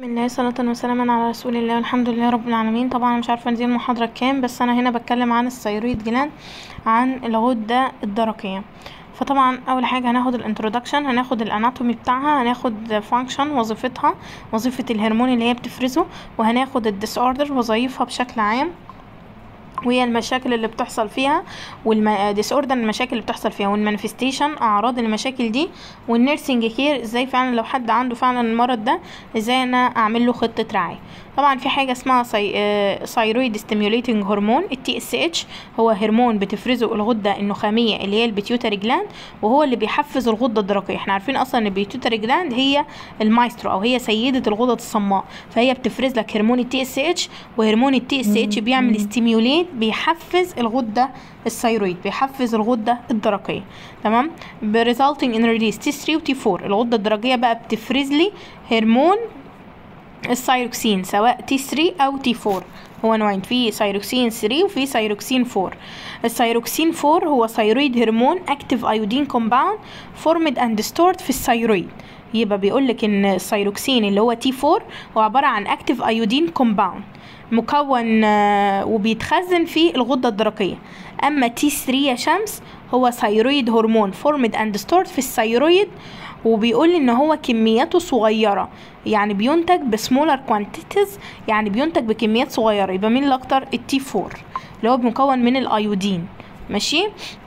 بسم الله صلاة وسلاما على رسول الله والحمد لله رب العالمين طبعا أنا مش عارفة دي المحاضرة كام بس انا هنا بتكلم عن الثيرويد جلاند عن الغدة الدرقية فطبعا اول حاجة هناخد الانترودكشن هناخد الاناتومي بتاعها هناخد فانكشن وظيفتها وظيفة الهرمون اللي هي بتفرزه وهناخد الديس اوردر وظايفها بشكل عام وهي المشاكل اللي بتحصل فيها والديس اوردر المشاكل اللي بتحصل فيها والمانيفستيشن اعراض المشاكل دي والنيرسينج كير ازاي فعلا لو حد عنده فعلا المرض ده ازاي انا اعمل له خطه رعايه طبعا في حاجه اسمها ثايرويد ستيميوليتنج هرمون التي اس اتش هو هرمون بتفرزه الغده النخاميه اللي هي البيتيوتري جلاند وهو اللي بيحفز الغده الدرقيه احنا عارفين اصلا ان البيتيوتري جلاند هي المايسترو او هي سيده الغدد الصماء فهي بتفرز لك هرمون التي اس اتش وهرمون التي اس اتش بيعمل ستيميوليت بيحفز الغده الثيرويد بيحفز الغده الدرقيه تمام resulting in release T3 و T4 الغده الدرقيه بقى بتفرز لي هرمون الثايروكسين سواء تي 3 او تي 4 هو نوعين في ثايروكسين 3 وفي ثايروكسين 4 الثايروكسين 4 هو ثايرويد هرمون اكتيف ايودين كومباوند فورمد اند ستورد في الثايرويد يبقى بيقول لك ان الثايروكسين اللي هو تي 4 هو عباره عن اكتيف ايودين كومباوند مكون وبيتخزن في الغده الدرقيه اما تي 3 يا شمس هو ثايرويد هرمون فورمد اند ستورد في الثايرويد وبيقول ان هو كمياته صغيره يعني بينتج بسمولر كوانتيتيز يعني بينتج بكميات صغيره يبقى مين الاكتر التي 4 اللي هو مكون من الايودين ماشي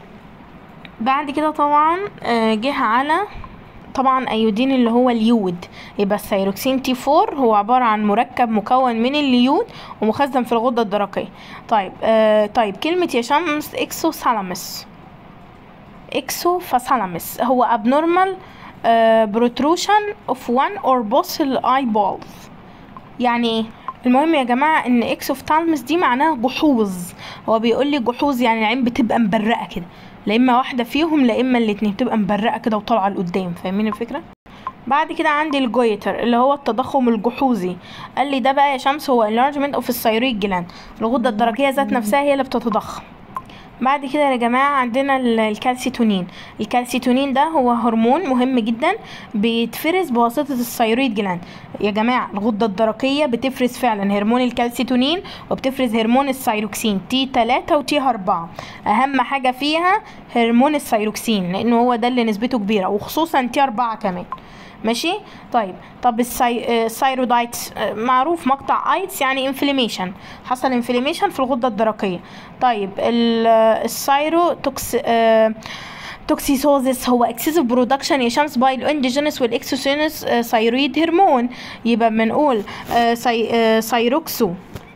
بعد كده طبعا جه على طبعا ايودين اللي هو اليود يبقى الثيروكسين تي 4 هو عباره عن مركب مكون من اليود ومخزن في الغده الدرقيه طيب آه طيب كلمه يا شمس اكسوثالاموس اكسوفاثالاموس هو abnormal uh, protrusion of one or both eyeballs يعني ايه المهم يا جماعة ان اكسوفتالمس دي معناها جحوظ هو بيقول لي جحوظ يعني العين بتبقى مبرقة كده لا اما واحدة فيهم لا اما الاتنين بتبقى مبرقة كده وطالعة لقدام فاهمين الفكرة بعد كده عندي الجويتر اللي هو التضخم الجحوظي قال لي ده بقى يا شمس هو enlargement of الثيرويد جلاند الغدة الدرقية ذات نفسها هي اللي بتتضخم بعد كده يا جماعة عندنا الكالسيتونين الكالسيتونين ده هو هرمون مهم جدا بيتفرز بواسطة الثيرويد جلاند يا جماعة الغدة الدرقية بتفرز فعلا هرمون الكالسيتونين وبتفرز هرمون الثيروكسين تي 3 وتي 4 أهم حاجة فيها هرمون الثيروكسين لأنه هو ده اللي نسبته كبيرة وخصوصا تي 4 كمان ماشي طيب طب الثايرودايتس معروف مقطع ايتس يعني انفلاميشن حصل انفلاميشن في الغده الدرقيه طيب الثايرو توكس توكسيسوزيس هو اكسسيف برودكشن يا شمس باي الانديجينس والاكسوسينس ثايرويد هرمون يبقى بنقول ثايروكسو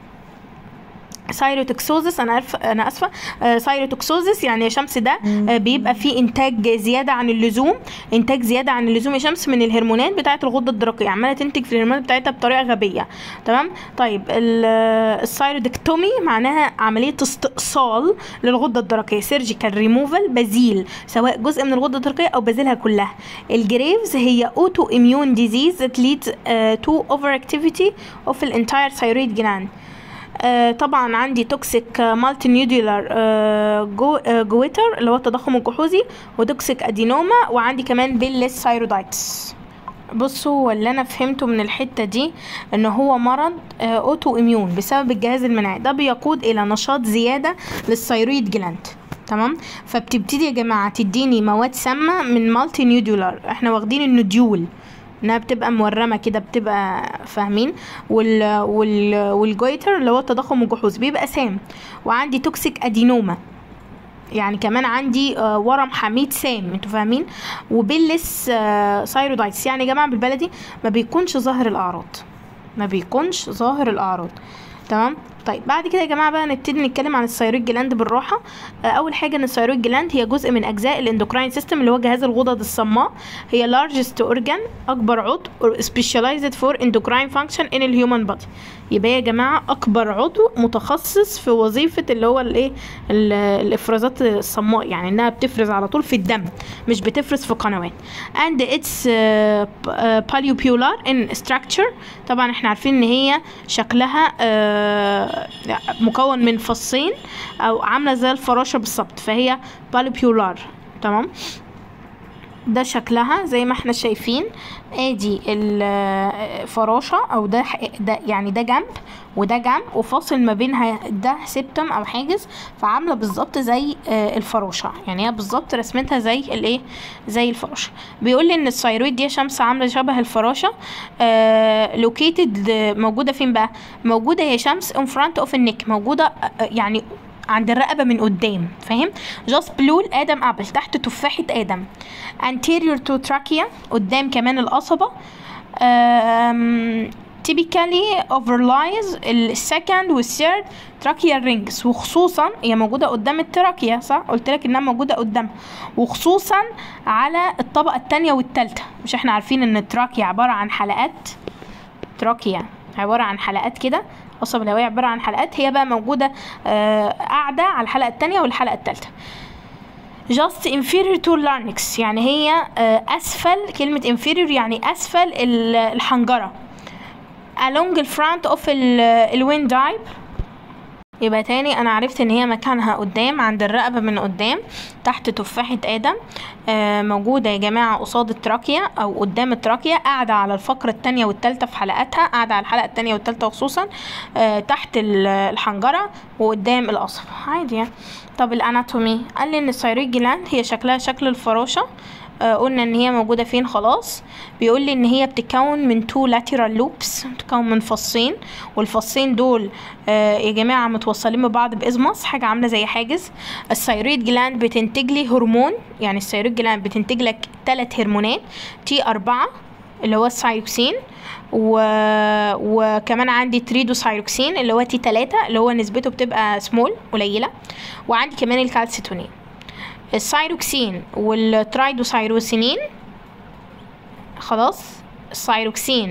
سايروتوكسوزس انا عارفه انا اسفه آه سايروتوكسوزس يعني يا شمس ده آه بيبقى فيه انتاج زياده عن اللزوم انتاج زياده عن اللزوم يا شمس من الهرمونات بتاعه الغده الدرقيه عماله تنتج في الهرمونات بتاعتها بطريقه غبيه تمام طيب السايرودكتومي معناها عمليه استئصال للغده الدرقيه سيرجيكال ريموفال بزيل سواء جزء من الغده الدرقيه او بزيلها كلها الجريفز هي اوتو اميون ديزيز that leads تو اوفر اكتيفيتي اوف الانتاير ثايرويد جلاند آه طبعا عندي توكسيك مالتي نيودولار آه جو آه جويتر اللي هو التضخم الجحوظي وتوكسيك ادينوما وعندي كمان بيلس ثايرودايتس بصوا اللي انا فهمته من الحته دي ان هو مرض اوتو اميون بسبب الجهاز المناعي ده بيقود الى نشاط زياده للثيرويد جلاند تمام فبتبتدي يا جماعه تديني مواد سامه من مالتي نيودولار احنا واخدين النوديول انها بتبقى مورمه كده بتبقى فاهمين وال وال والجويتر اللي هو التضخم الجحوظي بيبقى سام وعندي توكسيك ادينوما يعني كمان عندي آه ورم حميد سام انتوا فاهمين وبيلس آه ثايرودايتس يعني يا جماعه بالبلدي ما بيكونش ظاهر الاعراض ما بيكونش ظاهر الاعراض تمام طيب بعد كده يا جماعه بقى نبتدي نتكلم عن الثيرويد جلاند بالراحه اول حاجه ان الثيرويد جلاند هي جزء من اجزاء الاندوكراين سيستم اللي هو جهاز الغدد الصماء هي لارجست اورجان اكبر عضو سبيشاليزد فور اندوكراين فانكشن ان الهيومن بادي يبقى يا جماعه اكبر عضو متخصص في وظيفه اللي هو الايه الافرازات الصماء يعني انها بتفرز على طول في الدم مش بتفرز في قنوات and its polypular in structure طبعا احنا عارفين ان هي شكلها مكون من فصين او عامله زي الفراشه بالظبط فهي polypular تمام ده شكلها زي ما احنا شايفين ادي الفراشة او ده ده يعني ده جنب وده جنب وفاصل ما بينها ده سبتم او حاجز فعامله بالظبط زي آه، الفراشه يعني هي بالظبط رسمتها زي الايه زي الفراشه بيقول لي ان الثيرويد دي يا شمس عامله شبه الفراشه لوكيتد موجوده فين بقى موجوده يا شمس ان فرونت اوف النك موجوده آه، يعني عند الرقبه من قدام فاهم جاست بلول ادم ابل تحت تفاحه ادم anterior to trachea قدام كمان القصبه typically overlies السكند والثيرد tracheal rings وخصوصا هي موجودة قدام التراكيا صح؟ قلت لك انها موجودة قدامها وخصوصا على الطبقة التانية والتالتة مش احنا عارفين ان التراكيا عبارة عن حلقات تراكيا عبارة عن حلقات كده القصبة الهوائية عبارة عن حلقات هي بقى موجودة آه، قاعدة على الحلقة التانية والحلقة التالتة just inferior to larynx يعني هي آه، أسفل كلمة inferior يعني أسفل ال- الحنجرة along the front of ال- الويندايب يبقى تاني انا عرفت ان هي مكانها قدام عند الرقبة من قدام تحت تفاحة ادم آه موجودة يا جماعة قصاد التراكية او قدام التراكية قاعدة على الفقرة التانية والتالتة في حلقاتها قاعدة على الحلقة التانية والتالتة خصوصا آه تحت ال- الحنجرة وقدام القصبة عادي يعني طب الاناتومي قال لي ان الثيرويد جلاند هي شكلها شكل الفراشة آه، قلنا ان هي موجوده فين خلاص بيقول لي ان هي بتتكون من تو lateral loops بتتكون من فصين والفصين دول آه، يا جماعه متوصلين ببعض بازمس حاجه عامله زي حاجز الثيرويد جلاند بتنتج لي هرمون يعني الثيرويد جلاند بتنتج لك ثلاث هرمونات تي أربعة اللي هو الثايروكسين و... وكمان عندي تريدوثايروكسين اللي هو تي 3 اللي هو نسبته بتبقى سمول قليله وعندي كمان الكالسيتونين الثايروكسين والترايدوثايروسينين خلاص الثايروكسين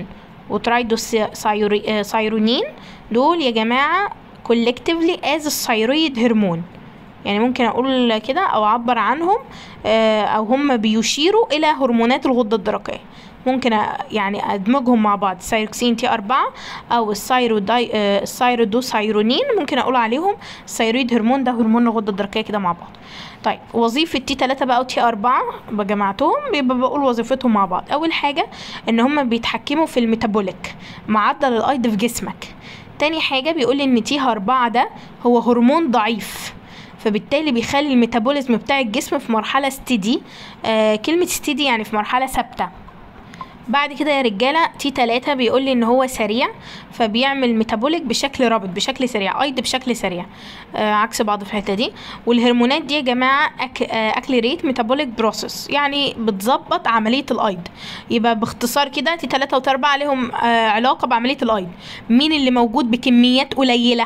وترايدوثايرونين دول يا جماعة collectively as الثيرويد هرمون يعني ممكن اقول كده او اعبر عنهم آه، او هم بيشيروا الى هرمونات الغدة الدرقية ممكن أ- يعني ادمجهم مع بعض الثايروكسين تي 4 او الثايروداي آه، الثايرودوثايرونين ممكن اقول عليهم الثيرويد هرمون ده هرمون الغدة الدرقية كده مع بعض طيب وظيفة تي 3 بقى وتي 4 بجمعتهم بيبقى بقول وظيفتهم مع بعض اول حاجة ان هم بيتحكموا في الميتابوليك معدل الايض في جسمك تاني حاجة بيقول ان تي 4 ده هو هرمون ضعيف فبالتالي بيخلي الميتابوليزم بتاع الجسم في مرحلة ستيدي آه كلمة ستيدي يعني في مرحلة ثابتة بعد كده يا رجاله تي 3 بيقول لي ان هو سريع فبيعمل ميتابوليك بشكل رابط بشكل سريع ايض بشكل سريع آه عكس بعض في الحته دي والهرمونات دي يا جماعه أك... آه اكليريت ميتابوليك بروسيس يعني بتظبط عمليه الايض يبقى باختصار كده تي 3 و 4 عليهم آه علاقه بعمليه الايض مين اللي موجود بكميات قليله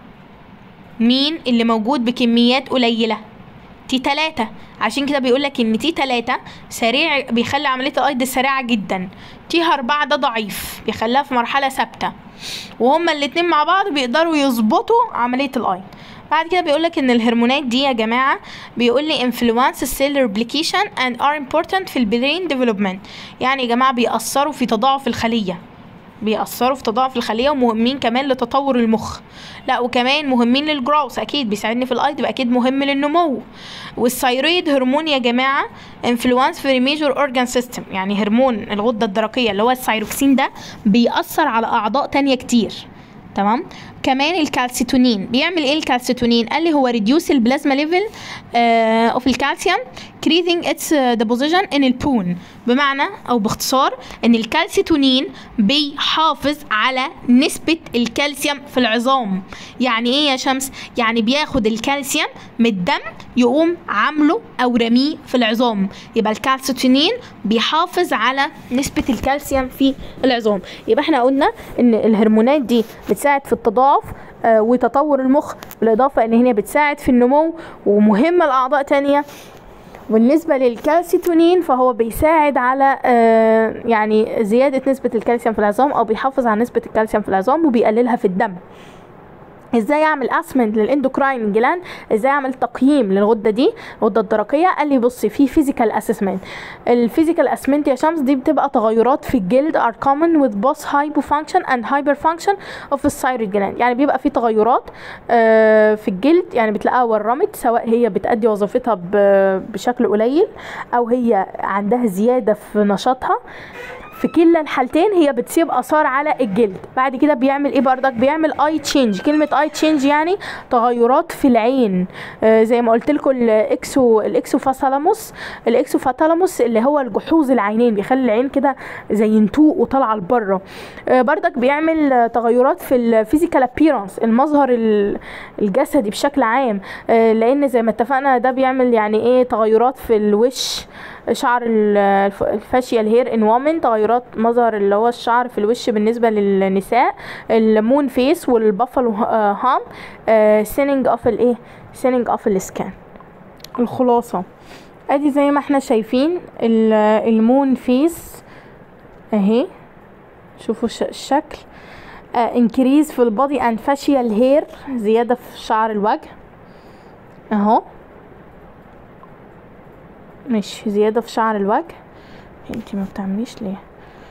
مين اللي موجود بكميات قليله تي 3 عشان كده بيقول لك ان تي 3 سريع بيخلي عمليه الايض سريعه جدا تي 4 ده ضعيف بيخليها في مرحله ثابته وهما الاتنين مع بعض بيقدروا يظبطوا عمليه الايض بعد كده بيقول لك ان الهرمونات دي يا جماعه بيقول لي influence cell replication and are important في البرين development يعني يا جماعه بيأثروا في تضاعف الخليه بيأثروا في تضاعف الخلية ومهمين كمان لتطور المخ لا وكمان مهمين للجروث اكيد بيساعدني في الايض يبقى اكيد مهم للنمو والثيرويد هرمون يا جماعه انفلونس في ميجور اورجان سيستم يعني هرمون الغده الدرقيه اللي هو الثيروكسين ده بيأثر على اعضاء تانية كتير تمام كمان الكالسيتونين بيعمل ايه الكالسيتونين قال لي هو ريديوس البلازما ليفل اوف الكالسيوم كريزنج اتس ديبوزيشن ان البون بمعنى او باختصار ان الكالسيتونين بيحافظ على نسبة الكالسيوم في العظام يعني ايه يا شمس يعني بياخد الكالسيوم من الدم يقوم عامله او رميه في العظام يبقى الكالسيتونين بيحافظ على نسبة الكالسيوم في العظام يبقى احنا قلنا ان الهرمونات دي بتساعد في التضاعف آه، وتطور المخ بالاضافة ان هي بتساعد في النمو ومهمة لاعضاء تانية بالنسبة للكالسيتونين فهو بيساعد على آه، يعني زيادة نسبة الكالسيوم في العظام أو بيحافظ على نسبة الكالسيوم في العظام وبيقللها في الدم ازاي اعمل اسمنت للاندوكراين جلاند ازاي اعمل تقييم للغده دي الغده الدرقيه قال لي بصي في فيزيكال اسسمنت الفيزيكال اسسمنت يا شمس دي بتبقى تغيرات في الجلد are common with both hypofunction and hyperfunction of the thyroid gland يعني بيبقى في تغيرات آه، في الجلد يعني بتلاقيها ورمت سواء هي بتأدي وظيفتها ب- بشكل قليل او هي عندها زياده في نشاطها في كلا الحالتين هي بتسيب اثار على الجلد بعد كده بيعمل ايه بردك بيعمل اي تشينج كلمه اي تشينج يعني تغيرات في العين آه زي ما قلت لكم الاكسو الاكسوفاثالاموس الاكسوفاثالاموس اللي هو الجحوظ العينين بيخلي العين كده زي نتوء وطالعه لبره آه بردك بيعمل آه، تغيرات في الفيزيكال ابييرنس المظهر ال- الجسدي بشكل عام آه لان زي ما اتفقنا ده بيعمل يعني ايه تغيرات في الوش شعر ال- الف- الفاشيال هير ان وومن تغيرات مظهر اللي هو الشعر في الوش بالنسبه للنساء المون فيس والبافلو هام سيننج اوف الايه سيننج اوف السكان الخلاصه ادي زي ما احنا شايفين ال- المون فيس اهي شوفوا الش- الشكل انكريز في البادي اند فاشيال هير زياده في شعر الوجه اهو مش زيادة في شعر الوجه انتي ما بتعمليش ليه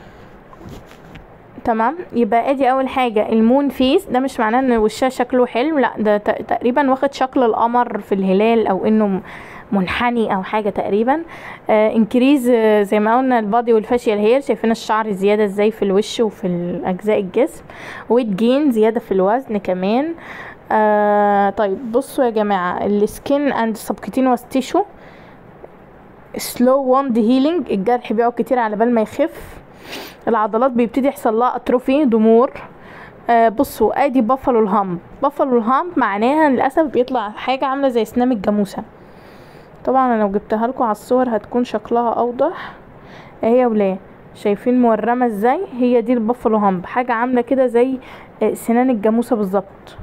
تمام يبقى ادي اول حاجة المون فيس ده مش معناه ان وشها شكله حلو لا ده ت- تقريبا واخد شكل القمر في الهلال او انه م- منحني او حاجة تقريبا انكريز زي ما قلنا البادي والفاشيال هير شايفين الشعر زيادة ازاي في الوش وفي الاجزاء الجسم ويت جين زيادة في الوزن كمان آه طيب بصوا يا جماعة السكين اند سبكتينوس تيشو سلو وند هيلينج الجرح بيقعد كتير على بال ما يخف العضلات بيبتدي يحصل لها اتروفي ضمور آه بصوا ادي بافلو الهامب بافلو الهامب معناها للاسف بيطلع حاجه عامله زي سنام الجاموسه طبعا انا لو جبتها لكم على الصور هتكون شكلها اوضح اهي يا ولاد شايفين مورمه ازاي هي دي البافلو هامب حاجه عامله كده زي آه، سنان الجاموسه بالظبط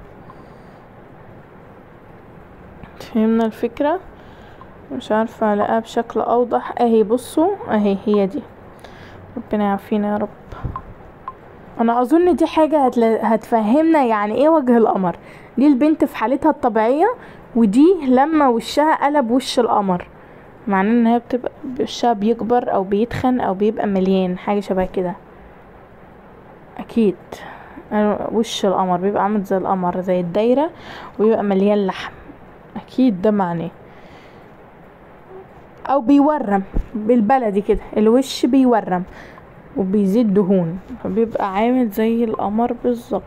فهمنا الفكره مش عارفة الاقيها بشكل اوضح اهي بصوا اهي هي دي ربنا يعافينا يا رب انا اظن دي حاجة هتل... هتفهمنا يعني ايه وجه القمر دي البنت في حالتها الطبيعية ودي لما وشها قلب وش القمر معناه ان هي بتبقى وشها بيكبر او بيتخن او بيبقى مليان حاجة شبه كده اكيد أنا- وش القمر بيبقى عامل زي القمر زي الدايرة ويبقى مليان لحم اكيد ده معناه او بيورم بالبلدي كده الوش بيورم وبيزيد دهون فبيبقى عامل زي القمر بالظبط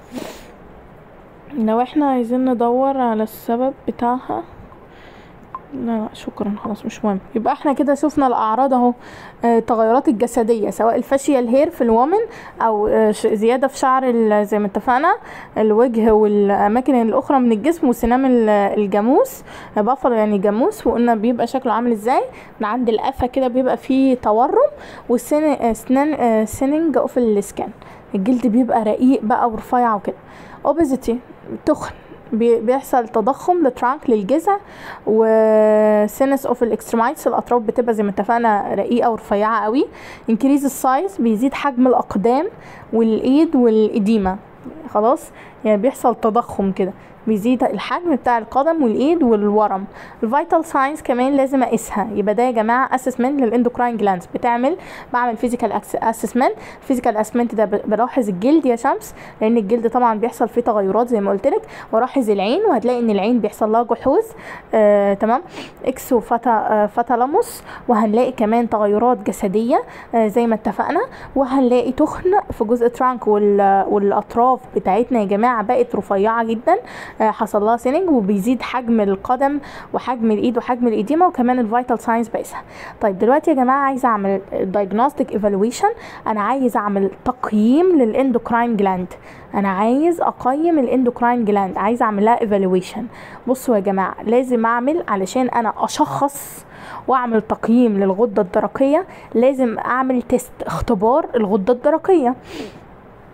لو احنا عايزين ندور على السبب بتاعها لا لا شكرا خلاص مش مهم يبقى احنا كده شفنا الاعراض اهو آه، التغيرات الجسديه سواء الفاشيال هير في الومن او آه، ش- زياده في شعر ال- زي ما اتفقنا الوجه والاماكن الاخرى من الجسم وسنام ال- الجاموس بافلو يعني جاموس وقلنا بيبقى شكله عامل ازاي من عند القفا كده بيبقى فيه تورم والسن سنان سننج اوف السكان الجلد بيبقى رقيق بقى ورفيع وكده اوبيزيتي تخن بي- بيحصل تضخم للترانك للجذع وسينس اوف الاكسترمايتس الاطراف بتبقى زي ما اتفقنا رقيقه ورفيعه قوي انكريز السايز بيزيد حجم الاقدام والايد والاديمه خلاص يعني بيحصل تضخم كده بيزيد الحجم بتاع القدم والايد والورم الفيتال ساينز كمان لازم اقيسها يبقى ده يا جماعه اسسمنت للاندوكراين جلاندز بتعمل بعمل فيزيكال اسسمنت الفيزيكال اسسمنت ده ب- بلاحظ الجلد يا شمس لان الجلد طبعا بيحصل فيه تغيرات زي ما قلت لك والاحظ العين وهتلاقي ان العين بيحصل لها جحوظ آه تمام اكسو فتا آه فتالاموس وهنلاقي كمان تغيرات جسديه آه زي ما اتفقنا وهنلاقي تخن في جزء ترانك وال والاطراف بتاعتنا يا جماعه بقت رفيعه جدا آه حصل لها سيننج وبيزيد حجم القدم وحجم الايد وحجم الايديما وكمان الفيتال ساينز بقيسها طيب دلوقتي يا جماعه عايزه اعمل دايجنوستيك ايفالويشن انا عايز اعمل تقييم للاندوكراين جلاند انا عايز اقيم الاندوكراين جلاند عايز اعمل لها ايفالويشن بصوا يا جماعه لازم اعمل علشان انا اشخص واعمل تقييم للغده الدرقيه لازم اعمل تيست اختبار الغده الدرقيه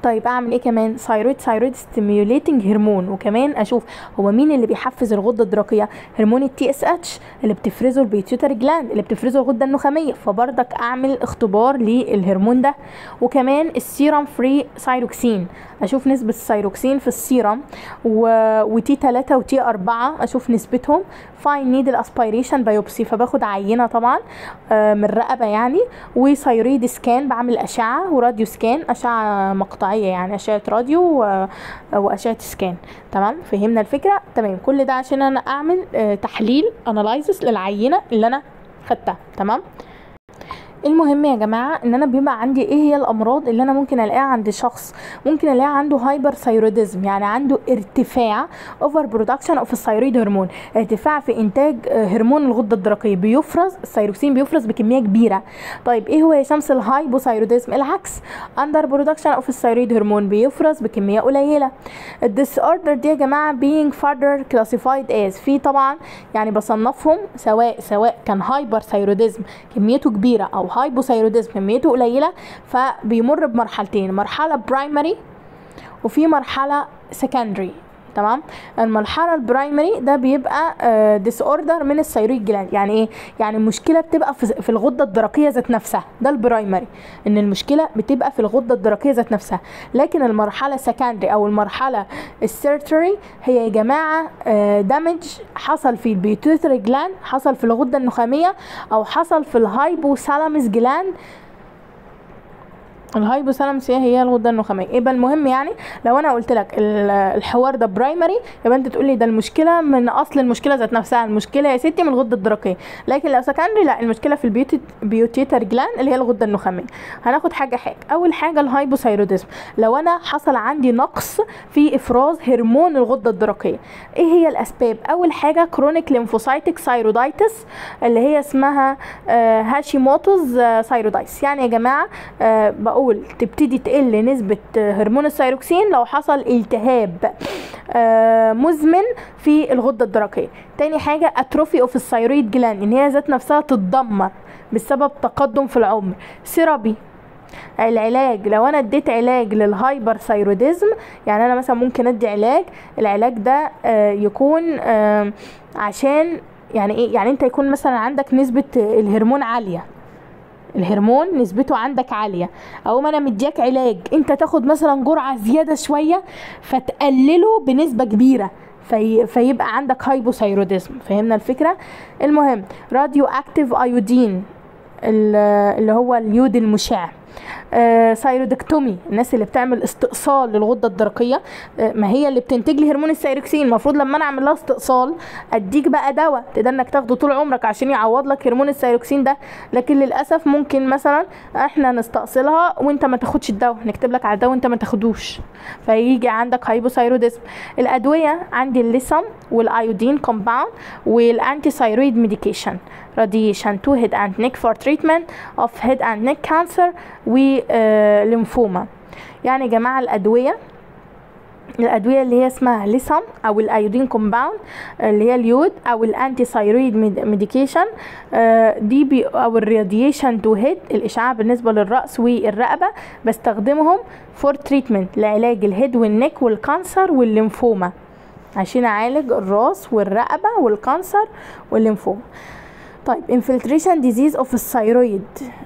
طيب اعمل ايه كمان ثايرويد ثايرويد ستيميوليتنج هرمون وكمان اشوف هو مين اللي بيحفز الغده الدرقيه هرمون التي اس اتش اللي بتفرزه البيتيوتري جلاند اللي بتفرزه الغده النخاميه فبرضك اعمل اختبار للهرمون ده وكمان السيرم فري ثايروكسين اشوف نسبه الثايروكسين في السيرم و... وتي 3 وتي 4 اشوف نسبتهم فاين نيدل اسبيريشن بايوبسي فباخد عينه طبعا آه، من الرقبه يعني وثايرويد سكان بعمل اشعه وراديو سكان اشعه مقطعيه يعني اشعه راديو و... واشعه سكان تمام فهمنا الفكره تمام كل ده عشان انا اعمل آه، تحليل انالايزس للعينه اللي انا خدتها تمام المهم يا جماعه ان انا بيبقى عندي ايه هي الامراض اللي انا ممكن الاقيها عند شخص ممكن الاقيها عنده هايبر ثايروديزم يعني عنده ارتفاع اوفر برودكشن اوف الثايرويد هرمون ارتفاع في انتاج آه، هرمون الغده الدرقيه بيفرز الثايروكسين بيفرز بكميه كبيره طيب ايه هو يا شمس الهايبوثايروديزم العكس اندر برودكشن اوف الثايرويد هرمون بيفرز بكميه قليله الديس اوردر دي يا جماعه being further classified as في طبعا يعني بصنفهم سواء سواء كان هايبر ثايروديزم كميته كبيره او هايبوثايروديزم كميته قليله فبيمر بمرحلتين مرحله برايمري وفي مرحله سكندري تمام المرحله البرايمري ده بيبقى ديس اوردر من الثيرويد جلاند يعني ايه يعني المشكله بتبقى في في الغده الدرقيه ذات نفسها ده البرايمري ان المشكله بتبقى في الغده الدرقيه ذات نفسها لكن المرحله سكندري او المرحله السيرتري هي يا جماعه دامج حصل في البيتوتري جلاند حصل في الغده النخاميه او حصل في الهايبوثالاموس جلاند الهايبوثالاموس هي هي الغده النخاميه يبقى المهم يعني لو انا قلت لك ال- الحوار ده برايمري يبقى انت تقول لي ده المشكله من اصل المشكله ذات نفسها المشكله يا ستي من الغده الدرقيه لكن لو سكندري لا المشكله في البيوتي بيوتيتر جلاند اللي هي الغده النخاميه هناخد حاجه حاجه اول حاجه الهايبوثايروديزم لو انا حصل عندي نقص في افراز هرمون الغده الدرقيه ايه هي الاسباب اول حاجه كرونيك ليمفوسايتك ثايرودايتس اللي هي اسمها آه، هاشيموتوز آه، ثايرودايتس يعني يا جماعه آه، بقول تبتدي تقل نسبه آه، هرمون الثايروكسين لو حصل التهاب آه، مزمن في الغده الدرقيه تاني حاجه اتروفي اوف الثايرويد جلاند ان هي ذات نفسها تتدمر بسبب تقدم في العمر سيرابي العلاج لو انا اديت علاج للهايبر ثايروديزم يعني انا مثلا ممكن ادي علاج العلاج ده آه، يكون آه، عشان يعني ايه يعني انت يكون مثلا عندك نسبة الهرمون عالية الهرمون نسبته عندك عالية او ما انا مدياك علاج انت تاخد مثلا جرعة زيادة شوية فتقلله بنسبة كبيرة في فيبقى عندك هايبوثايروديزم فهمنا الفكرة المهم راديو اكتيف ايودين ال- اللي هو اليود المشع آه، ثايرودكتومي الناس اللي بتعمل استئصال للغده الدرقيه آه، ما هي اللي بتنتج لي هرمون الثايروكسين المفروض لما انا اعمل لها استئصال اديك بقى دواء تقدر انك تاخده طول عمرك عشان يعوض لك هرمون الثايروكسين ده لكن للاسف ممكن مثلا احنا نستأصلها وانت ما تاخدش الدواء نكتب لك على الدواء وانت ما تاخدوش فيجي عندك هايبوثايروديزم الادويه عندي الليثم والايودين كومباوند والانتي ثايرويد ميديكيشن radiation to head and neck for treatment of head and neck cancer وليمفوما يعني يا جماعة الأدوية الأدوية اللي هي اسمها ليثم أو الأيودين كومباوند اللي هي اليود أو الأنتي ثايرويد ميديكيشن دي بي أو الراديشن تو هيد الإشعاع بالنسبة للرأس والرقبة بستخدمهم فور تريتمنت لعلاج الهيد والنك والكانسر والليمفوما عشان أعالج الراس والرقبة والكانسر والليمفوما طيب infiltration disease of الثيرويد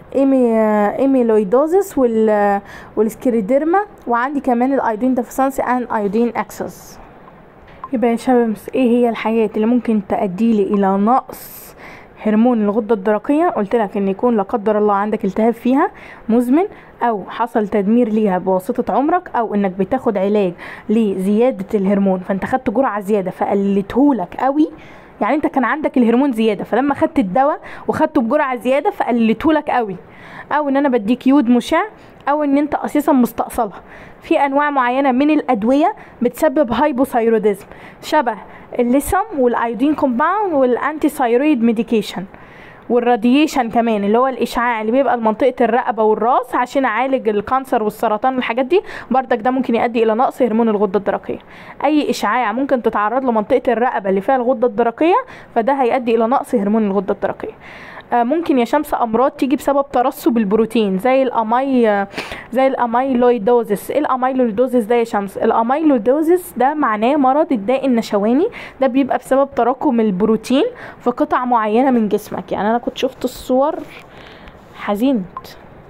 ايميلويدوزس وال والسكيريديرما وعندي كمان الايودين ديفيسنسي اند ايودين اكسس يبقى يا شمس ايه هي الحاجات اللي ممكن تؤدي لي الى نقص هرمون الغدة الدرقية قلت لك ان يكون لا قدر الله عندك التهاب فيها مزمن او حصل تدمير ليها بواسطة عمرك او انك بتاخد علاج لزيادة الهرمون فانت خدت جرعة زيادة فقلتهولك قوي يعني انت كان عندك الهرمون زياده فلما خدت الدواء وخدته بجرعه زياده فقلته لك قوي او ان انا بديك يود مشع او ان انت اساسا مستأصلها في انواع معينه من الادويه بتسبب هايبوثايروديزم شبه الليثم والايودين كومباوند والانتي ثايرويد ميديكيشن والراديشن كمان اللي هو الاشعاع اللي بيبقى لمنطقه الرقبه والراس عشان اعالج الكانسر والسرطان والحاجات دي بردك ده ممكن يؤدي الى نقص هرمون الغده الدرقيه اي اشعاع ممكن تتعرض لمنطقه الرقبه اللي فيها الغده الدرقيه فده هيؤدي الى نقص هرمون الغده الدرقيه آه، ممكن يا شمس امراض تيجي بسبب ترسب البروتين زي الاماي آه، زي الاميلويدوزس ايه الاميلويدوزس ده يا شمس الاميلويدوزس ده معناه مرض الداء النشواني ده بيبقى بسبب تراكم البروتين في قطع معينه من جسمك يعني انا كنت شفت الصور حزنت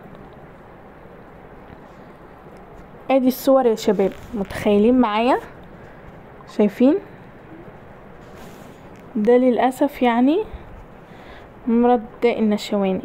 ادي الصور يا شباب متخيلين معايا شايفين ده للأسف يعني مرض الداء النشواني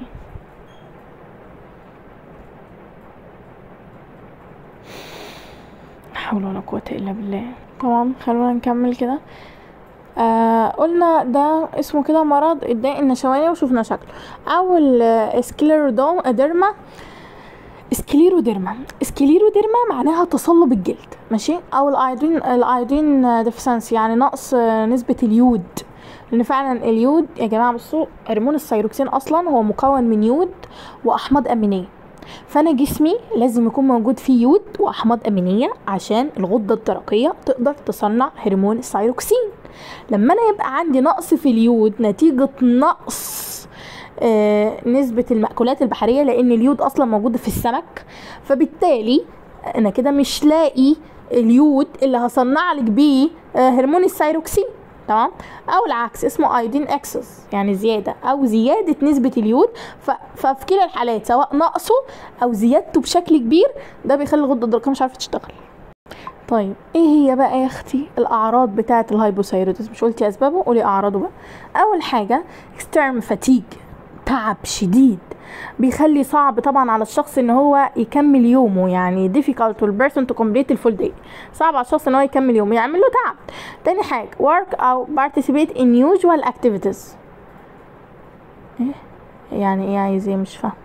لا حول ولا قوة إلا بالله طبعا خلونا نكمل كده آه قلنا ده اسمه كده مرض الداء النشواني وشوفنا شكله أول آه، سكليروديرما سكليروديرما سكليروديرما معناها تصلب الجلد ماشي او الايودين الايودين ديفيسنسي يعني نقص آه، نسبة اليود لان فعلا اليود يا جماعة بصوا هرمون الثيروكسين اصلا هو مكون من يود واحماض امينية فانا جسمي لازم يكون موجود فيه يود واحماض امينيه عشان الغده الدرقيه تقدر تصنع هرمون الثيروكسين لما انا يبقى عندي نقص في اليود نتيجه نقص آه، نسبة المأكولات البحرية لأن اليود أصلا موجود في السمك فبالتالي أنا كده مش لاقي اليود اللي هصنع لك بيه آه، هرمون الثيروكسين تمام او العكس اسمه ايودين اكسس يعني زياده او زياده نسبه اليود ف... ففي كلا الحالات سواء نقصه او زيادته بشكل كبير ده بيخلي الغده الدرقيه مش عارفه تشتغل طيب ايه هي بقى يا اختي الاعراض بتاعه الهايبوثايروديزم مش قلتي اسبابه قولي اعراضه بقى اول حاجه اكسترم فاتيج تعب شديد بيخلي صعب طبعا على الشخص ان هو يكمل يومه يعني difficult to the person to complete الفول day صعب على الشخص ان هو يكمل يومه يعمل له تعب تاني حاجه work او participate in usual activities ايه يعني ايه عايز ايه مش فاهم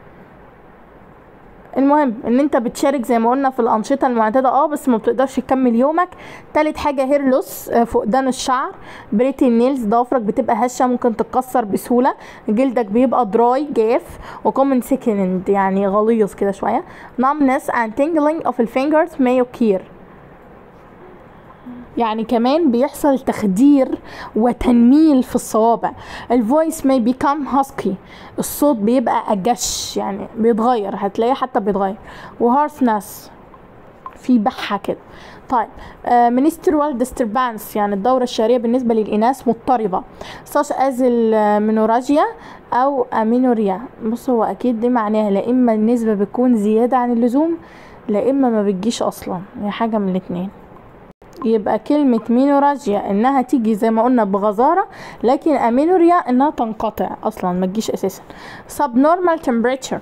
المهم ان انت بتشارك زي ما قلنا في الانشطه المعتاده اه بس ما بتقدرش تكمل يومك تالت حاجه هير لوس فقدان الشعر بريتي نيلز ضوافرك بتبقى هشه ممكن تتكسر بسهوله جلدك بيبقى دراي جاف وكومن سيكند يعني غليظ كده شويه numbness and tingling of the fingers may occur يعني كمان بيحصل تخدير وتنميل في الصوابع الفويس may become husky الصوت بيبقى أجش يعني بيتغير هتلاقيه حتى بيتغير وهارثنس في بحة كده طيب منسترال ديستربانس يعني الدورة الشهرية بالنسبة للإناث مضطربة such as المينوراجيا أو أمينوريا بص هو أكيد دي معناها لا إما النسبة بتكون زيادة عن اللزوم لا إما ما بتجيش أصلا هي حاجة من الاتنين يبقى كلمة مينوراجيا انها تيجي زي ما قلنا بغزارة لكن امينوريا انها تنقطع اصلا ما تجيش اساسا subnormal temperature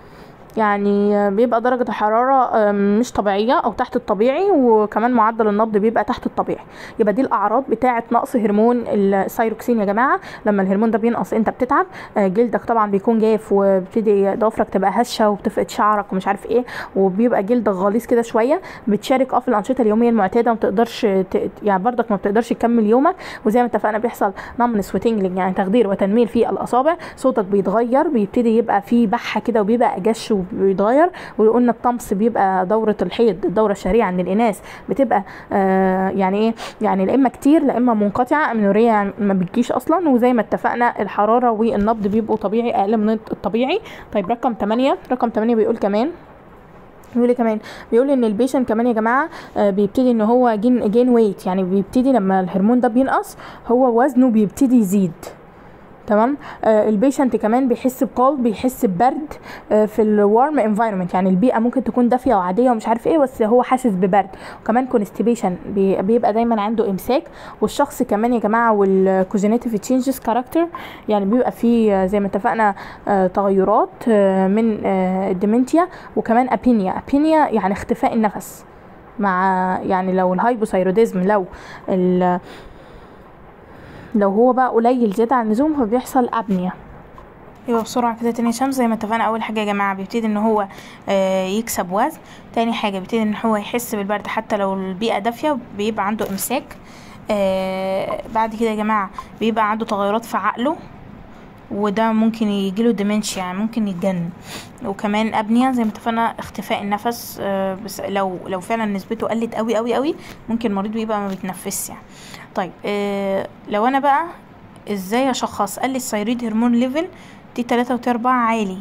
يعني بيبقى درجة الحرارة مش طبيعية أو تحت الطبيعي وكمان معدل النبض بيبقى تحت الطبيعي يبقى دي الأعراض بتاعة نقص هرمون الثيروكسين يا جماعة لما الهرمون ده بينقص أنت بتتعب جلدك طبعا بيكون جاف وبتبتدي ضوافرك تبقى هشة وبتفقد شعرك ومش عارف إيه وبيبقى جلدك غليظ كده شوية بتشارك اه في الأنشطة اليومية المعتادة وما بتقدرش ت... يعني برضك ما بتقدرش تكمل يومك وزي ما اتفقنا بيحصل نمنس وتنجلنج يعني تخدير وتنميل في الأصابع صوتك بيتغير بيبتدي يبقى فيه بحة كده وبيبقى أجش بيتغير وقلنا الطمس بيبقى دورة الحيض الدورة الشهرية عند الإناث بتبقى آه يعني إيه يعني لا إما كتير لا إما منقطعة أمنورية يعني ما بتجيش أصلا وزي ما اتفقنا الحرارة والنبض بيبقوا طبيعي أقل من الطبيعي طيب رقم 8 رقم 8 بيقول كمان بيقول ايه كمان بيقول ان البيشنت كمان يا جماعه آه بيبتدي ان هو جين جين ويت يعني بيبتدي لما الهرمون ده بينقص هو وزنه بيبتدي يزيد تمام آه البيشنت كمان بيحس بقلب بيحس ببرد آه في الورم انفايرمنت يعني البيئه ممكن تكون دافيه وعاديه ومش عارف ايه بس هو حاسس ببرد وكمان كونستيبيشن بي بيبقى دايما عنده امساك والشخص كمان يا جماعه والكوجينيتيف تشينجز كاركتر يعني بيبقى فيه زي ما اتفقنا آه تغيرات آه من آه الديمنتيا وكمان ابينيا ابينيا يعني اختفاء النفس مع يعني لو الهايبوثايروديزم لو ال لو هو بقى قليل زيادة عن اللزوم فبيحصل أبنية يبقى بسرعة كده تاني شمس زي ما اتفقنا أول حاجة يا جماعة بيبتدي إن هو آه يكسب وزن تاني حاجة بيبتدي إن هو يحس بالبرد حتى لو البيئة دافية بيبقى عنده إمساك آه بعد كده يا جماعة بيبقى عنده تغيرات في عقله وده ممكن يجيله ديمنشيا يعني ممكن يتجنن وكمان ابنيه زي ما اتفقنا اختفاء النفس آه بس لو لو فعلا نسبته قلت قوي قوي قوي ممكن المريض بيبقى ما بيتنفسش يعني طيب آه لو انا بقى ازاي اشخص قال لي الثيرويد هرمون ليفل تي تلاتة وتربع عالي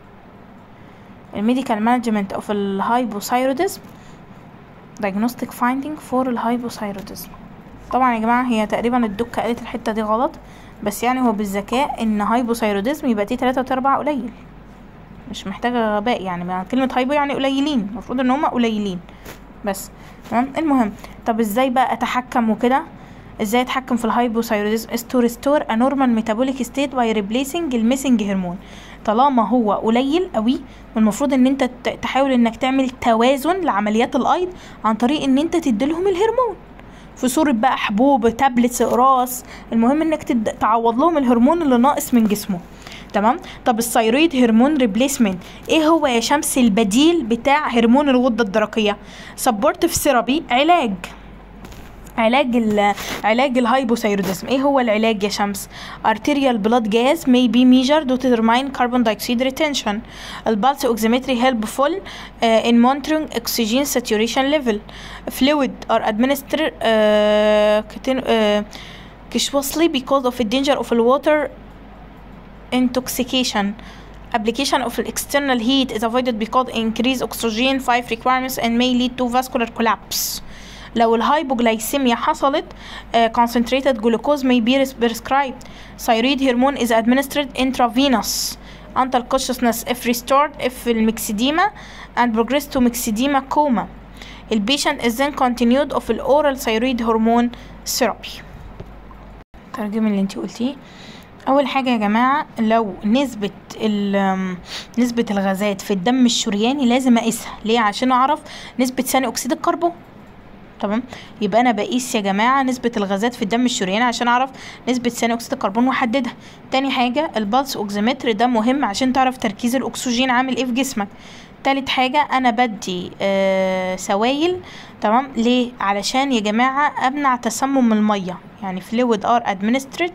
الميديكال مانجمنت اوف الهايبوثايرودزم diagnostic finding for الهايبوثايرودزم طبعا يا جماعة هي تقريبا الدكة قالت الحتة دي غلط بس يعني هو بالذكاء ان هايبوثايرودزم يبقى تي تلاتة وتربع قليل مش محتاجة غباء يعني مع كلمة هايبو يعني قليلين المفروض ان هما قليلين بس تمام المهم طب ازاي بقى اتحكم وكده ازاي اتحكم في الهايبوثايرودزم is to restore a normal metabolic state by replacing الميسنج هرمون طالما هو قليل قوي والمفروض ان انت ت- تحاول انك تعمل توازن لعمليات الايض عن طريق ان انت تديلهم الهرمون في صورة بقى حبوب تابلتس اقراص المهم انك تد... تعوض لهم الهرمون اللي ناقص من جسمه تمام طب الثيرويد هرمون ريبليسمنت ايه هو يا شمس البديل بتاع هرمون الغدة الدرقية سبورتيف ثيرابي علاج علاج ال علاج الهايبوثايرودزم ايه هو العلاج يا شمس arterial blood gas may be measured to determine carbon dioxide retention البلس oximetry helpful uh, in monitoring oxygen saturation level fluid are administered uh, continu- uh, casuously because of the danger of the water intoxication application of external heat is avoided because increase oxygen 5 requirements and may lead to vascular collapse لو الهايبوغلايسيميا حصلت uh, concentrated glucose may be prescribed thyroid hormone is administered intravenous until consciousness if restored if المكسديما and progress to myxedema coma the patient is then continued of the oral thyroid hormone therapy ترجمي اللي انتي قلتيه اول حاجه يا جماعه لو نسبه ال- نسبه الغازات في الدم الشرياني لازم اقيسها ليه عشان اعرف نسبه ثاني اكسيد الكربون تمام يبقى انا بقيس يا جماعه نسبه الغازات في الدم الشرياني عشان اعرف نسبه ثاني اكسيد الكربون واحددها تاني حاجه البلس اوكسيمتر ده مهم عشان تعرف تركيز الاكسجين عامل ايه في جسمك تالت حاجة أنا بدي آه سوائل تمام ليه؟ علشان يا جماعة أمنع تسمم المية يعني fluid are administered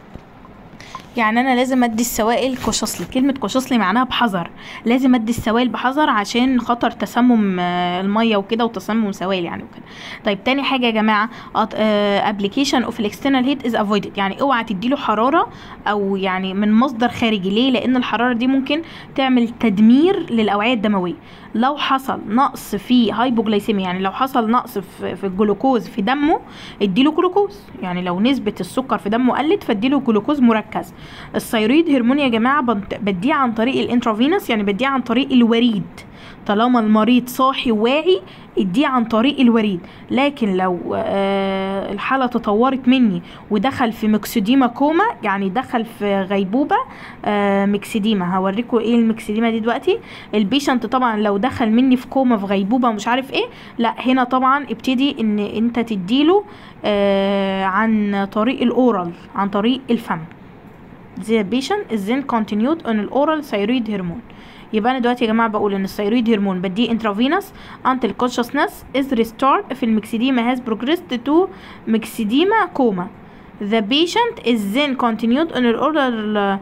يعني انا لازم ادي السوائل كشصلي كلمه كشصلي معناها بحذر لازم ادي السوائل بحذر عشان خطر تسمم آه، الميه وكده وتسمم سوائل يعني وكده طيب تاني حاجه يا جماعه ابلكيشن اوف الاكسترنال هيت از افويدد يعني اوعى تديله حراره او يعني من مصدر خارجي ليه لان الحراره دي ممكن تعمل تدمير للاوعيه الدمويه لو حصل نقص في هايبوجلايسيميا يعني لو حصل نقص في, في الجلوكوز في دمه اديله جلوكوز يعني لو نسبه السكر في دمه قلت فاديله جلوكوز مركز الثيرويد هرمون يا جماعه بنت- بديه عن طريق الانترافينوس يعني بديه عن طريق الوريد طالما المريض صاحي واعي اديه عن طريق الوريد لكن لو آه، الحالة تطورت مني ودخل في مكسديما كوما يعني دخل في غيبوبة آه، مكسديما هوريكم ايه المكسديما دي دلوقتي البيشنت طبعا لو دخل مني في كوما في غيبوبة مش عارف ايه لا هنا طبعا ابتدي ان انت تديله آه، عن طريق الاورال عن طريق الفم the patient is then continued on الاورال thyroid hormone يبقى انا دلوقتي يا جماعه بقول ان الثيرويد هرمون بديه intravenous until consciousness is restored if المكسديما has progressed to مكسديما coma the patient is then continued on الاورال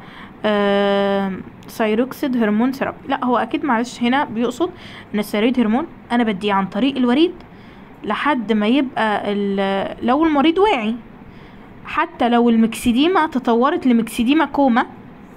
ثيروكسيد هرمون ثيرابي لا هو اكيد معلش هنا بيقصد ان الثيرويد هرمون انا بديه عن طريق الوريد لحد ما يبقى ال- لو المريض واعي حتى لو المكسديما تطورت لمكسديما كوما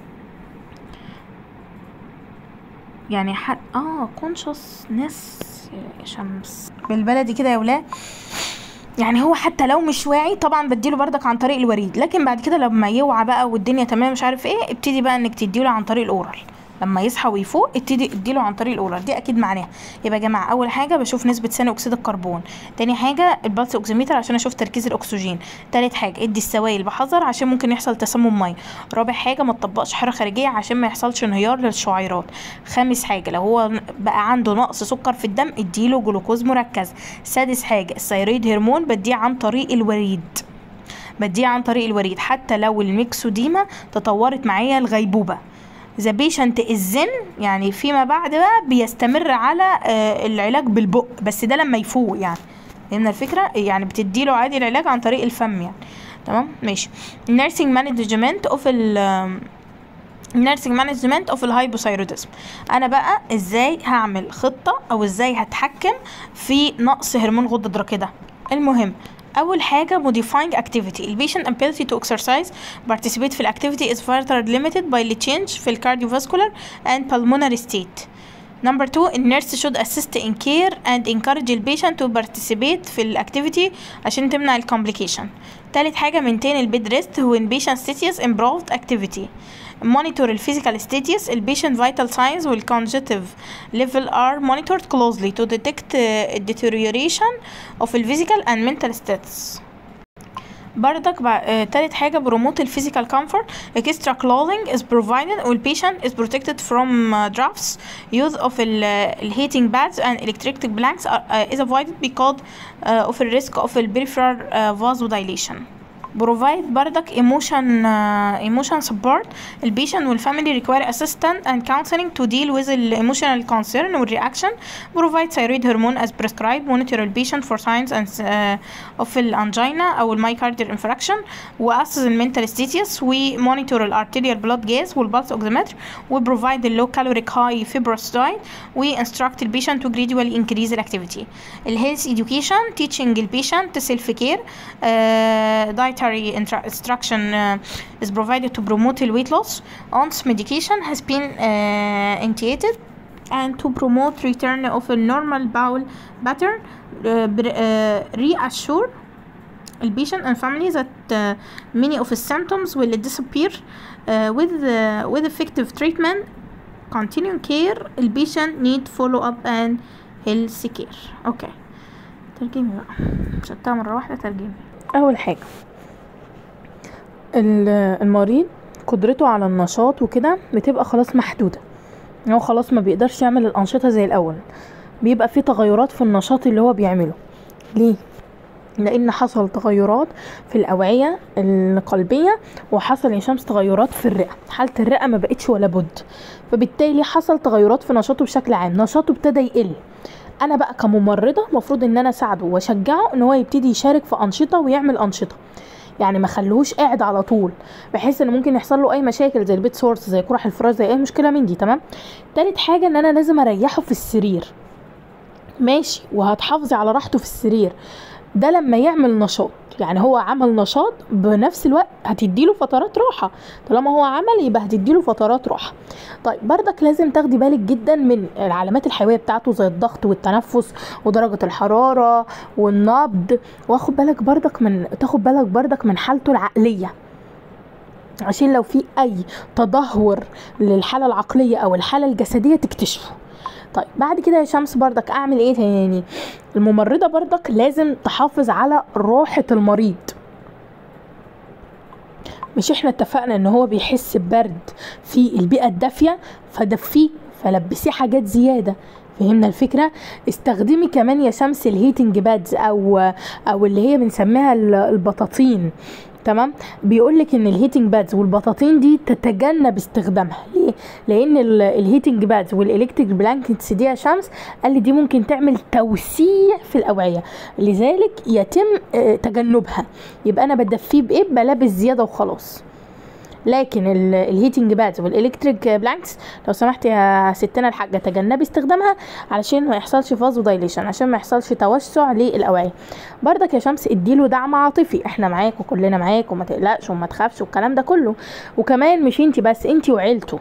يعني حد اه كونشسنس يا شمس بالبلدي كده يا ولاد يعني هو حتى لو مش واعي طبعا بديله بردك عن طريق الوريد لكن بعد كده لما يوعى بقى والدنيا تمام مش عارف ايه ابتدي بقى انك تديله عن طريق الاورال لما يصحى ويفوق ابتدي اديله عن طريق الاورال دي اكيد معناها يبقى يا جماعه اول حاجه بشوف نسبه ثاني اكسيد الكربون تاني حاجه البلس اوكسيمتر عشان اشوف تركيز الاكسجين تالت حاجه ادي السوائل بحذر عشان ممكن يحصل تسمم ميه رابع حاجه ما تطبقش حراره خارجيه عشان ما يحصلش انهيار للشعيرات خامس حاجه لو هو بقى عنده نقص سكر في الدم اديله جلوكوز مركز سادس حاجه الثيرويد هرمون بديه عن طريق الوريد بديه عن طريق الوريد حتى لو الميكسوديما تطورت معايا الغيبوبه ذا بيشنت الزن يعني فيما بعد بقى بيستمر على آه، العلاج بالبق بس ده لما يفوق يعني فهمنا الفكره يعني بتديله عادي العلاج عن طريق الفم يعني تمام ماشي nursing management of ال nursing management of الهايبوثايرودزم انا بقى ازاي هعمل خطه او ازاي هتحكم في نقص هرمون غده الدرقيه ده المهم اول حاجه modifying activity ال patient ability to exercise participate في activity is further limited by the change في ال cardiovascular and pulmonary state Number two, a nurse should assist in care and encourage the patient to participate في ال activity عشان تمنع ال complication. تالت حاجة maintain ال bed rest when patient status improved activity. Monitor ال physical status ال patient vital signs وال cognitive level are monitored closely to detect uh, deterioration of ال physical and mental status. بردك بع... آه، تالت حاجة بروموت الفيزيكال كومفورت extra clothing is provided والpatient is protected from uh, drafts use of ال ال heating pads and electric blanks are, uh, is avoided because uh, of the risk of ال peripheral uh, vasodilation provide بردك emotion uh, emotion support ال patient وال family require assistance and counseling to deal with ال emotional concern وال reaction provide thyroid hormone as prescribed monitor ال patient for signs and uh, of ال angina أو ال myocardial infarction وassess ال mental status و monitor ال arterial blood gas وال pulse oximeter و provide ال low caloric high fibrous diet و instruct ال patient to gradually increase the activity ال health education teaching ال patient self care uh, dietary intra- instruction uh, is provided to promote the weight loss. ONS medication has been uh, initiated and to promote return of a normal bowel pattern, uh, br- uh, reassure the patient and family that uh, many of the symptoms will disappear uh, with uh, with effective treatment. Continuing care, the patient need follow up and health care. Okay. ترجمي بقى شتها مرة واحدة ترجمي اول حاجه ال- المريض قدرته على النشاط وكده بتبقى خلاص محدوده هو خلاص ما بيقدرش يعمل الانشطه زي الاول بيبقى في تغيرات في النشاط اللي هو بيعمله ليه لان حصل تغيرات في الاوعيه القلبيه وحصل يا شمس تغيرات في الرئه حاله الرئه ما بقتش ولا بد فبالتالي حصل تغيرات في نشاطه بشكل عام نشاطه ابتدى يقل انا بقى كممرضه المفروض ان انا اساعده واشجعه ان هو يبتدي يشارك في انشطه ويعمل انشطه يعني ما خلوهوش قاعد على طول بحيث ان ممكن يحصل له اي مشاكل زي البيت سورس زي قرح الفراش زي اي مشكله من دي تمام تالت حاجه ان انا لازم اريحه في السرير ماشي وهتحافظي على راحته في السرير ده لما يعمل نشاط يعني هو عمل نشاط بنفس الوقت هتديله فترات راحة طالما هو عمل يبقى هتديله فترات راحة طيب بردك لازم تاخدي بالك جدا من العلامات الحيوية بتاعته زي الضغط والتنفس ودرجة الحرارة والنبض واخد بالك بردك من تاخد بالك بردك من حالته العقلية عشان لو في اي تدهور للحالة العقلية او الحالة الجسدية تكتشفه طيب بعد كده يا شمس بردك اعمل ايه تاني الممرضة بردك لازم تحافظ على راحة المريض مش احنا اتفقنا ان هو بيحس ببرد في البيئة الدافية فدفيه فلبسيه حاجات زيادة فهمنا الفكرة استخدمي كمان يا شمس الهيتنج بادز او او اللي هي بنسميها ال- البطاطين تمام بيقول لك ان الهيتنج بادز والبطاطين دي تتجنب استخدامها ليه لان ال- الهيتنج بادز والالكتريك بلانكتس دي يا شمس قال لي دي ممكن تعمل توسيع في الاوعيه لذلك يتم آه، تجنبها يبقى انا بدفيه بايه بملابس زياده وخلاص لكن ال- الهيتنج بادز والالكتريك بلانكس لو سمحت يا ستنا الحاجه تجنبي استخدامها علشان ما يحصلش فازو دايليشن عشان ما يحصلش توسع للاوعيه بردك يا شمس اديله دعم عاطفي احنا معاك وكلنا معاك وما تقلقش وما تخافش والكلام ده كله وكمان مش انت بس انت وعيلته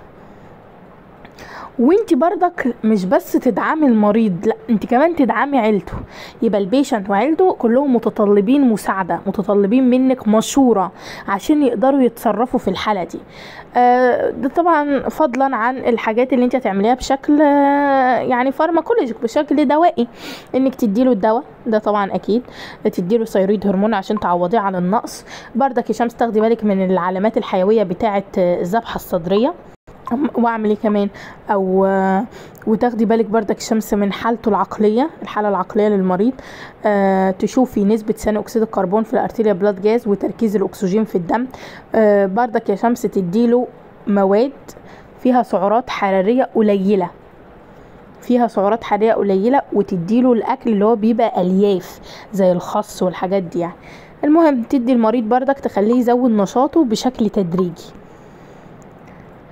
وانت بردك مش بس تدعمي المريض لا انت كمان تدعمي عيلته يبقى البيشنت وعيلته كلهم متطلبين مساعدة متطلبين منك مشورة عشان يقدروا يتصرفوا في الحالة دي آه، ده طبعا فضلا عن الحاجات اللي انت هتعمليها بشكل آه، يعني فارماكولوجيك بشكل دوائي انك تديله الدواء ده طبعا اكيد تديله ثيرويد هرمون عشان تعوضيه عن النقص بردك يا شمس تاخدي بالك من العلامات الحيويه بتاعه آه، الذبحه الصدريه واعمل ايه كمان او آه، وتاخدي بالك بردك الشمس من حالته العقليه الحاله العقليه للمريض آه تشوفي نسبه ثاني اكسيد الكربون في الارتيريا بلاد جاز وتركيز الاكسجين في الدم آه بردك يا شمس تديله مواد فيها سعرات حراريه قليله فيها سعرات حراريه قليله وتديله الاكل اللي هو بيبقى الياف زي الخس والحاجات دي يعني المهم تدي المريض بردك تخليه يزود نشاطه بشكل تدريجي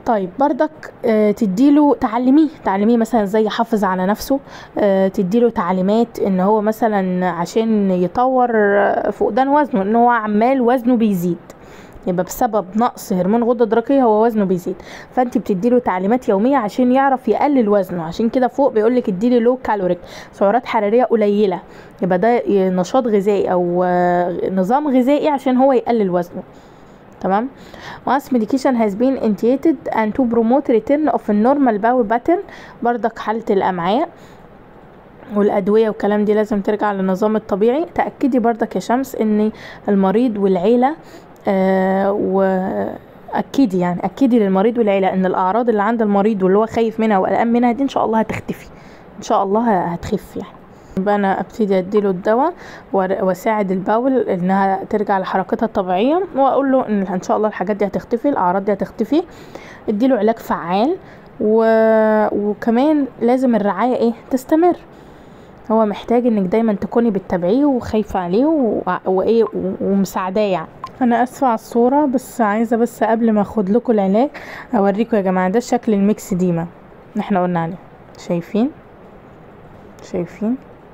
طيب بردك آه، تديله تعلميه تعلميه مثلا ازاي يحافظ على نفسه آه، تديله تعليمات ان هو مثلا عشان يطور آه، فقدان وزنه ان هو عمال وزنه بيزيد يبقى بسبب نقص هرمون غدة درقية هو وزنه بيزيد فانت بتديله تعليمات يومية عشان يعرف يقلل وزنه عشان كده فوق بيقولك اديله لو كالوريك سعرات حرارية قليلة يبقى ده نشاط غذائي او آه، نظام غذائي عشان هو يقلل وزنه تمام once medication has been initiated and to promote return of a normal bowel pattern بردك حالة الأمعاء والأدوية والكلام دي لازم ترجع للنظام الطبيعي تأكدي بردك يا شمس ان المريض والعيلة آه وأكدي يعني أكدي للمريض والعيلة ان الأعراض اللي عند المريض واللي هو خايف منها وقلقان منها دي ان شاء الله هتختفي ان شاء الله هتخف يعني يبقى انا ابتدي اديله الدواء ور- واساعد البول انها ترجع لحركتها الطبيعيه واقول له ان ان شاء الله الحاجات دي هتختفي الاعراض دي هتختفي اديله علاج فعال و... وكمان لازم الرعايه ايه تستمر هو محتاج انك دايما تكوني بتتابعيه وخايفه عليه و... وايه و... ومساعداه يعني انا اسفه على الصوره بس عايزه بس قبل ما اخد لكم العلاج اوريكم يا جماعه ده شكل الميكس ديما اللي احنا قلنا عليه شايفين شايفين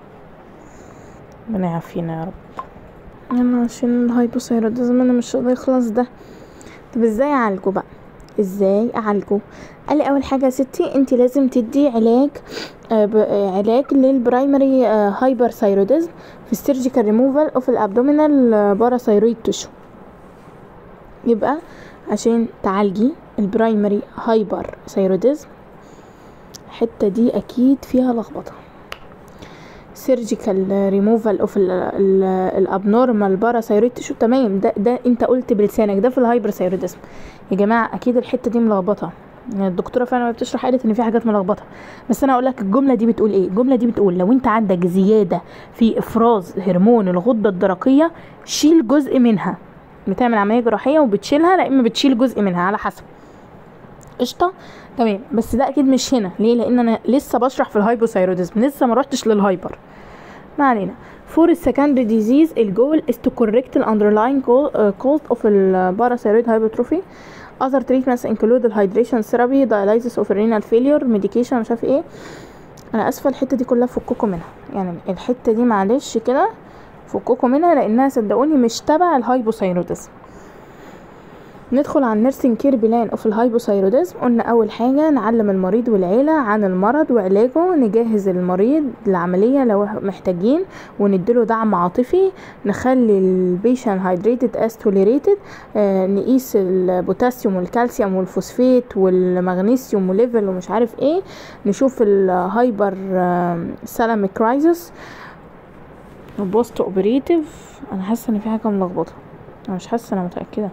ربنا يعافينا يا رب انا عشان الهايبوثايروديزم انا مش راضي يخلص ده طب ازاي اعالجه بقى ازاي اعالجه قال لي اول حاجه يا ستي انت لازم تدي علاج آه ب- آه علاج للبرايمري هايبر ثايروديزم في السيرجيكال ريموفال اوف الابدومينال باراثايرويد تشو يبقى عشان تعالجي البرايمري هايبر ثايروديزم الحته دي اكيد فيها لخبطه سيرجيكال ريموفال اوف الابنورمال باراثايرويد تشو تمام ده ده انت قلت بلسانك ده في الهايبرثايروديزم يا جماعه اكيد الحته دي ملخبطه يعني الدكتوره فعلا وهي بتشرح قالت ان في حاجات ملخبطه بس انا اقول لك الجمله دي بتقول ايه الجمله دي بتقول لو انت عندك زياده في افراز هرمون الغده الدرقيه شيل جزء منها بتعمل عمليه جراحيه وبتشيلها لا اما بتشيل جزء منها على حسب قشطه تمام بس ده اكيد مش هنا ليه لان انا لسه بشرح في الهايبوثايروديزم لسه ما روحتش للهايبر ما علينا for the secondary disease الجول is to correct the underlying goal, uh, cause of the parathyroid hypertrophy other treatments include the hydration therapy dialysis of renal failure medication مش عارف ايه انا اسفه الحته دي كلها فككوا منها يعني الحته دي معلش كده فككوا منها لانها صدقوني مش تبع الهايبوثايروديزم ندخل على النيرسينج كير بلان اوف الهايبوثايروديزم قلنا اول حاجه نعلم المريض والعيله عن المرض وعلاجه نجهز المريض للعمليه لو محتاجين ونديله دعم عاطفي نخلي البيشن هايدريتد از توليريتد نقيس البوتاسيوم والكالسيوم والفوسفات والمغنيسيوم وليفل ومش عارف ايه نشوف الهايبر سالاميك كرايزس وبوست اوبريتيف انا حاسه ان في حاجه ملخبطه انا مش حاسه انا متاكده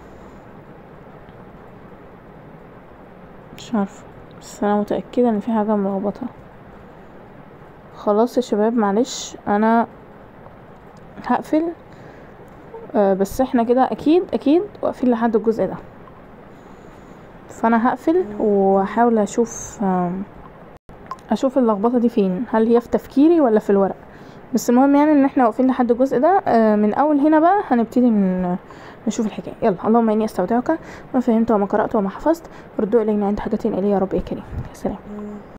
مش عارفه بس انا متاكده ان في حاجه ملخبطه خلاص يا شباب معلش انا هقفل آه بس احنا كده اكيد اكيد واقفين لحد الجزء ده فانا هقفل واحاول اشوف آم، اشوف اللخبطه دي فين هل هي في تفكيري ولا في الورق بس المهم يعني ان احنا واقفين لحد الجزء ده آه، من اول هنا بقى هنبتدي من نشوف الحكايه يلا اللهم اني استودعك ما فهمت وما قرات وما حفظت ردوا الينا عند حاجتين الي يا رب يا كريم سلام